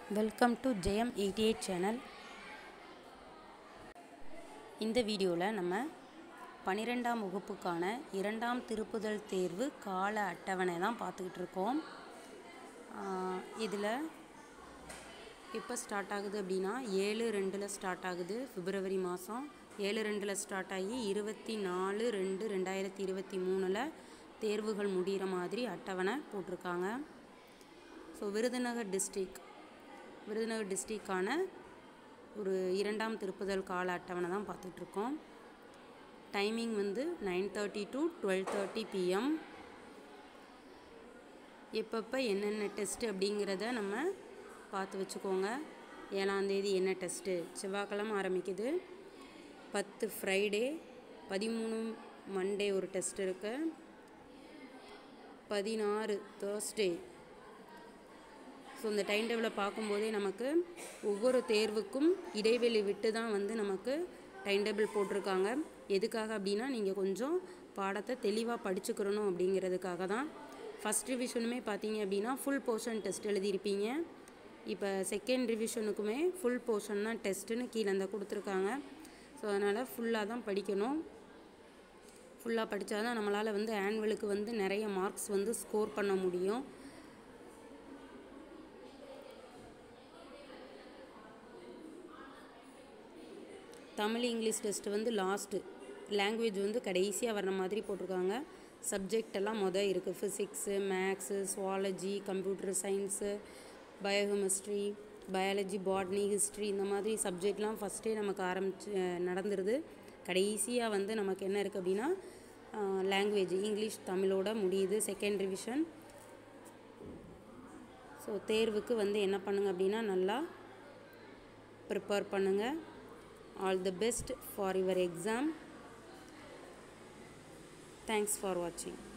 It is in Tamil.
welcome to Jayam eighty eight channel இந்த வீடியோவில் நம்ம பன்னிரெண்டாம் வகுப்புக்கான இரண்டாம் திருப்புதல் தேர்வு கால அட்டவணை தான் பார்த்துக்கிட்டு இருக்கோம் இதில் எப்போ ஸ்டார்ட் ஆகுது அப்படின்னா ஏழு ரெண்டில் ஸ்டார்ட் ஆகுது பிப்ரவரி மாதம் ஏழு ரெண்டில் ஸ்டார்ட் ஆகி இருபத்தி நாலு ரெண்டு ரெண்டாயிரத்தி இருபத்தி மூணில் தேர்வுகள் முடிகிற மாதிரி அட்டவணை போட்டிருக்காங்க ஸோ விருதுநகர் டிஸ்ட்ரிக் விருதுநகர் டிஸ்ட்ரிக்டான ஒரு இரண்டாம் திருப்புதல் கால அட்டவணை தான் பார்த்துட்ருக்கோம் டைமிங் வந்து nine thirty to twelve thirty PM எப்பப்போ என்னென்ன டெஸ்ட்டு அப்படிங்கிறத நம்ம பார்த்து வச்சுக்கோங்க ஏழாந்தேதி என்ன டெஸ்ட்டு செவ்வாய்க்கிழமை ஆரம்பிக்குது பத்து ஃப்ரைடே பதிமூணு மண்டே ஒரு டெஸ்ட் இருக்குது பதினாறு தேர்ஸ்டே ஸோ இந்த டைம் டேபிளை பார்க்கும்போதே நமக்கு ஒவ்வொரு தேர்வுக்கும் இடைவெளி விட்டு தான் வந்து நமக்கு டைம் டேபிள் போட்டிருக்காங்க எதுக்காக அப்படின்னா நீங்கள் கொஞ்சம் பாடத்தை தெளிவாக படிச்சுக்கிறணும் அப்படிங்கிறதுக்காக தான் ஃபஸ்ட் ரிவிஷனுமே பார்த்தீங்க அப்படின்னா ஃபுல் போர்ஷன் டெஸ்ட் எழுதியிருப்பீங்க இப்போ செகண்ட் ரிவிஷனுக்குமே ஃபுல் போர்ஷன் தான் டெஸ்ட்டுன்னு கீழே இந்த கொடுத்துருக்காங்க ஸோ அதனால் ஃபுல்லாக தான் படிக்கணும் ஃபுல்லாக படித்தா தான் நம்மளால் வந்து ஆனுவலுக்கு வந்து நிறைய மார்க்ஸ் வந்து ஸ்கோர் பண்ண முடியும் தமிழ் இங்கிலீஷ் டெஸ்ட்டு வந்து லாஸ்ட்டு லாங்குவேஜ் வந்து கடைசியாக வர்ற மாதிரி போட்டிருக்காங்க சப்ஜெக்ட் எல்லாம் மொதல் இருக்குது physics maths zoology computer science biochemistry biology botany history இந்த மாதிரி சப்ஜெக்ட்லாம் ஃபஸ்ட்டே நமக்கு ஆரம்பிச்சு நடந்துருது கடைசியாக வந்து நமக்கு என்ன இருக்குது அப்படின்னா லாங்குவேஜ் இங்கிலீஷ் தமிழோட முடியுது செகண்ட் ரிவிஷன் ஸோ தேர்வுக்கு வந்து என்ன பண்ணுங்கள் அப்படின்னா நல்லா ப்ரிப்பேர் பண்ணுங்கள் all the best for your exam thanks for watching